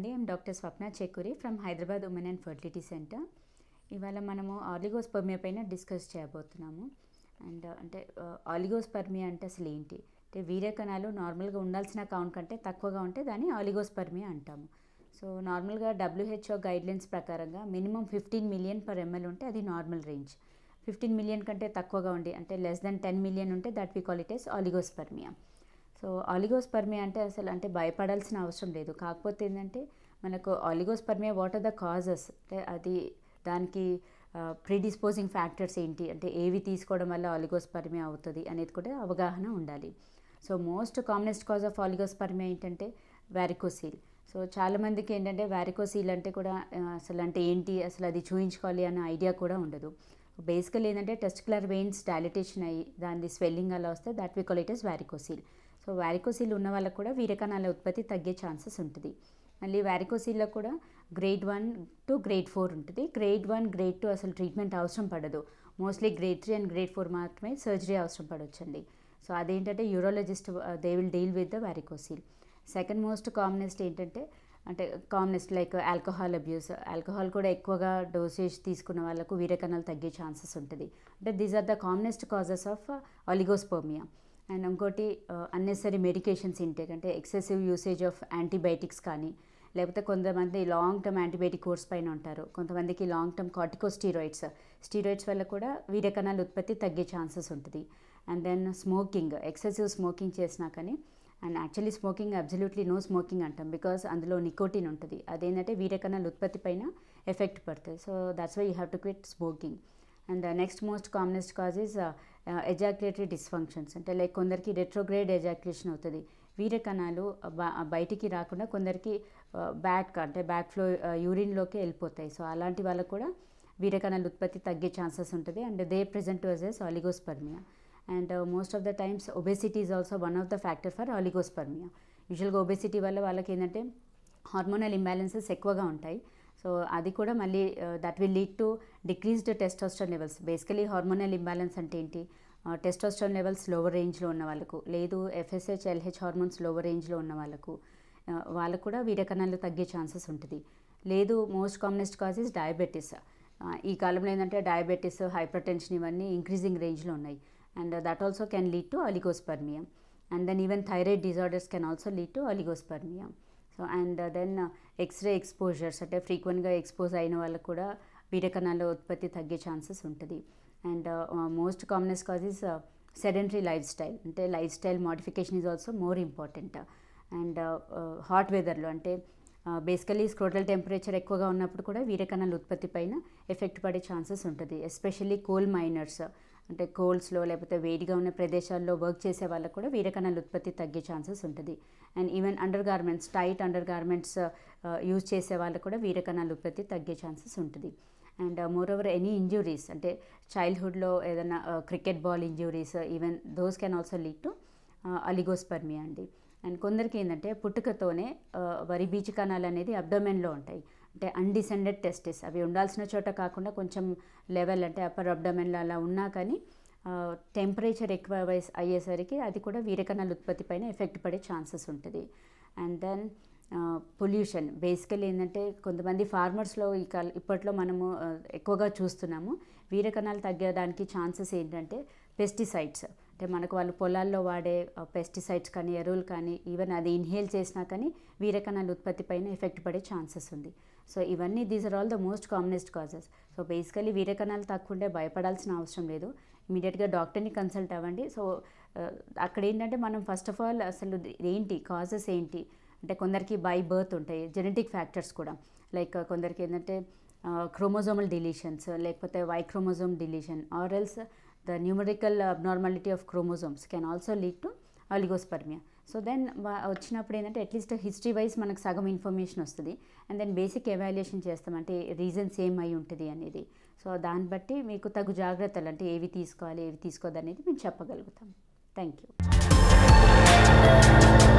అండి I'm doctor Swapna Chekkuri from Hyderabad women and fertility centre ఇవాళ మనము ఆలిగోస్పర్మియా పైన డిస్కస్ చేయబోతున్నాము అండ్ అంటే ఆలిగోస్పర్మియా అంటే అసలు ఏంటి అంటే వీర్యకణాలు నార్మల్గా ఉండాల్సిన కౌంట్ కంటే తక్కువగా ఉంటే దాన్ని ఆలిగోస్పర్మియా అంటాము సో నార్మల్గా డబ్ల్యూహెచ్ఓ గైడ్లైన్స్ ప్రకారంగా minimum fifteen million per ML ఉంటే అది నార్మల్ రేంజ్ ఫిఫ్టీన్ మిలియన్ కంటే తక్కువగా ఉండి అంటే లెస్ దెన్ టెన్ మిలియన్ ఉంటే that we call it as oligospermia so oligospermia అంటే అసలు అంటే భయపడాల్సిన అవసరం లేదు కాకపోతే ఏంటంటే మనకు oligospermia what are the causes అంటే అది దానికి ప్రీడిస్పోజింగ్ ఫ్యాక్టర్స్ ఏంటి అంటే ఏవి తీసుకోవడం వల్ల ఆలిగోస్పర్మియా అవుతుంది అనేది కూడా అవగాహన ఉండాలి so most commonest cause of oligospermia ఏంటంటే వ్యారికోసీల్ సో చాలామందికి ఏంటంటే వ్యారికోసీల్ అంటే కూడా ఆ, అసలు అంటే ఏంటి అసలు అది చూయించుకోవాలి అన్న ఐడియా కూడా ఉండదు బేసికల్ ఏంటంటే టెస్టికులర్ వెయిన్స్ డైలిటేషన్ అయ్యి దాని స్వెల్లింగ్ అలా వస్తే that we call it is varicocele so varicocele ఉన్న వాళ్ళకు కూడా వీరకణాల ఉత్పత్తి తగ్గే ఛాన్సెస్ ఉంటుంది మళ్ళీ వ్యారికోసీల్లో కూడా grade one to grade four ఉంటుంది గ్రేడ్ వన్ గ్రేడ్ టూ అసలు ట్రీట్మెంట్ అవసరం పడదు mostly grade three and grade four మాత్రమే సర్జరీ అవసరం పడవచ్చండి సో అదేంటంటే urologist they will deal with the varicocele second most commonest ఏంటంటే అంటే commonest like alcohol abuse alcohol కూడా ఎక్కువగా డోసేజ్ తీసుకున్న వాళ్ళకు వీరకణాలు తగ్గే ఛాన్సెస్ ఉంటుంది అంటే these are the commonest causes of oligospermia and ఇంకోటి అన్నెసరీ మెడికేషన్స్ ఇంటేక్ అంటే ఎక్సెసివ్ యూసేజ్ ఆఫ్ యాంటీబయాటిక్స్ కానీ లేకపోతే కొంతమంది లాంగ్ టర్మ్ యాంటీబయాటిక్ కోర్స్ పైన ఉంటారు కొంతమందికి long term corticosteroids steroids వల్ల కూడా వీరకణాల ఉత్పత్తి తగ్గే ఛాన్సెస్ ఉంటుంది and then smoking excessive smoking చేసినా కానీ and actually smoking absolutely no smoking అంటాం బికాస్ అందులో నికోటిన్ ఉంటుంది అదేంటంటే వీరకణాల ఉత్పత్తి పైన ఎఫెక్ట్ పడుతుంది so that's why you have to quit smoking and next most commonest cause is ejaculatory dysfunctions అంటే లైక్ కొందరికి రెట్రోగ్రేడ్ ఎజాక్యులేషన్ అవుతుంది వీరకణాలు బ- బయటికి రాకుండా కొందరికి బ్యాక్ అంటే బ్యాక్ ఫ్లో యూరిన్లోకి వెళ్ళిపోతాయి సో అలాంటి వాళ్ళకు కూడా వీరకణాల ఉత్పత్తి తగ్గే ఛాన్సెస్ ఉంటుంది and they present to as oligospermia and most of the times obesity is also one of the factor for oligospermia యూజువల్గా ఒబేసిటీ వల్ల వాళ్ళకి ఏంటంటే హార్మోనల్ ఇంబ్యాలెన్సెస్ ఎక్కువగా ఉంటాయి సో అది కూడా మళ్ళీ that will lead to decreased testosterone levels basically hormonal imbalance అంటే ఏంటి టెస్టోస్టోన్ లెవెల్స్ లోవర్ రేంజ్లో ఉన్న వాళ్ళకు లేదు ఎఫ్ఎస్హెచ్ ఎల్హెచ్ హార్మోన్స్ లోవర్ రేంజ్లో ఉన్న వాళ్ళకు ఆ, వాళ్ళకు కూడా వీరకణాలు తగ్గే ఛాన్సెస్ ఉంటుంది లేదు most commonest cause is diabetes ఈ కాలంలో ఏంటంటే డయాబెటీస్ హైపర్ టెన్షన్ ఇవన్నీ ఇంక్రీజింగ్ రేంజ్లో ఉన్నాయి and that also can lead to oligospermia and then even thyroid disorders can also lead to oligospermia so and then x-ray exposures అంటే ఫ్రీక్వెంట్గా expose అయిన వాళ్ళకు కూడా వీరకణాల ఉత్పత్తి తగ్గే ఛాన్సెస్ ఉంటుంది and most commonest cause is sedentary life style అంటే life style modification is also more important and hot వెదర్లో అంటే బేసికలీ స్క్రోటల్ టెంపరేచర్ ఎక్కువగా ఉన్నప్పుడు కూడా వీరకణాల ఉత్పత్తి పైన ఎఫెక్ట్ పడే ఛాన్సెస్ ఉంటుంది ఎస్పెషల్లీ కోల్ మైనర్స్ అంటే కోల్స్లో లేకపోతే వేడిగా ఉన్న ప్రదేశాల్లో వర్క్ చేసే వాళ్ళకు కూడా వీరకణాల ఉత్పత్తి తగ్గే ఛాన్సెస్ ఉంటుంది and even undergarments tight undergarments use చేసే వాళ్ళకు కూడా వీరకణాల ఉత్పత్తి తగ్గే ఛాన్సెస్ ఉంటుంది and moreover any injuries అంటే చైల్డ్హుడ్లో ఏదైనా cricket ball injuries even those can also lead to oligospermia అండి అండ్ కొందరికి ఏంటంటే పుట్టుకతోనే ఆ, వరి బీజ కణాలు అనేది అబ్డోమెన్లో ఉంటాయి అంటే అన్డిసెండెడ్ టెస్టిస్ అవి ఉండాల్సిన చోట కాకుండా కొంచెం లెవెల్ అంటే అప్పర్ అబ్డోమెన్లో అలా ఉన్నా కానీ టెంపరేచర్ ఎక్కువ వయస్ అయ్యేసరికి అది కూడా వీరకణాల ఉత్పత్తి పైన ఎఫెక్ట్ పడే ఛాన్సెస్ ఉంటుంది అండ్ దెన్ పొల్యూషన్ బేసికలీ ఏంటంటే కొంతమంది ఫార్మర్స్లో ఈ కాల ఇప్పట్లో మనము ఆ, ఎక్కువగా చూస్తున్నాము వీరకణాలు తగ్గడానికి ఛాన్సెస్ ఏంటంటే పెస్టిసైడ్స్ అంటే మనకు వాళ్ళు పొలాల్లో వాడే పెస్టిసైడ్స్ కానీ ఎరువులు కానీ ఈవెన్ అది ఇన్హేల్ చేసినా కానీ వీరకణాల ఉత్పత్తి పైన ఎఫెక్ట్ పడే ఛాన్సెస్ ఉంది సో ఇవన్నీ these are all the most commonest causes so basically వీరకణాలు తక్కువ ఉంటే భయపడాల్సిన అవసరం లేదు ఇమీడియట్గా డాక్టర్ని కన్సల్ట్ అవ్వండి సో ఆ, అక్కడ ఏంటంటే మనం ఫస్ట్ ఆఫ్ ఆల్ అసలు ఏంటి కాజెస్ ఏంటి అంటే కొందరికి బై బర్త్ ఉంటాయి జెనెటిక్ ఫ్యాక్టర్స్ కూడా లైక్ కొందరికి ఏంటంటే క్రోమోజోమల్ డిలీషన్స్ లేకపోతే Y chromosome deletion or else the numerical abnormality of chromosomes can also lead to oligospermia so then వచ్చినప్పుడు ఏంటంటే అట్లీస్ట్ హిస్టరీ వైజ్ మనకు సగం ఇన్ఫర్మేషన్ వస్తుంది అండ్ దెన్ బేసిక్ ఎవాల్యుయేషన్ చేస్తాం అంటే రీజన్స్ ఏం అయి ఉంటుంది అనేది సో దాన్ని బట్టి మీకు తగు జాగ్రత్తలు అంటే ఏవి తీసుకోవాలి ఏవి తీసుకోవద్దు అనేది మేము చెప్పగలుగుతాం థ్యాంక్ యూ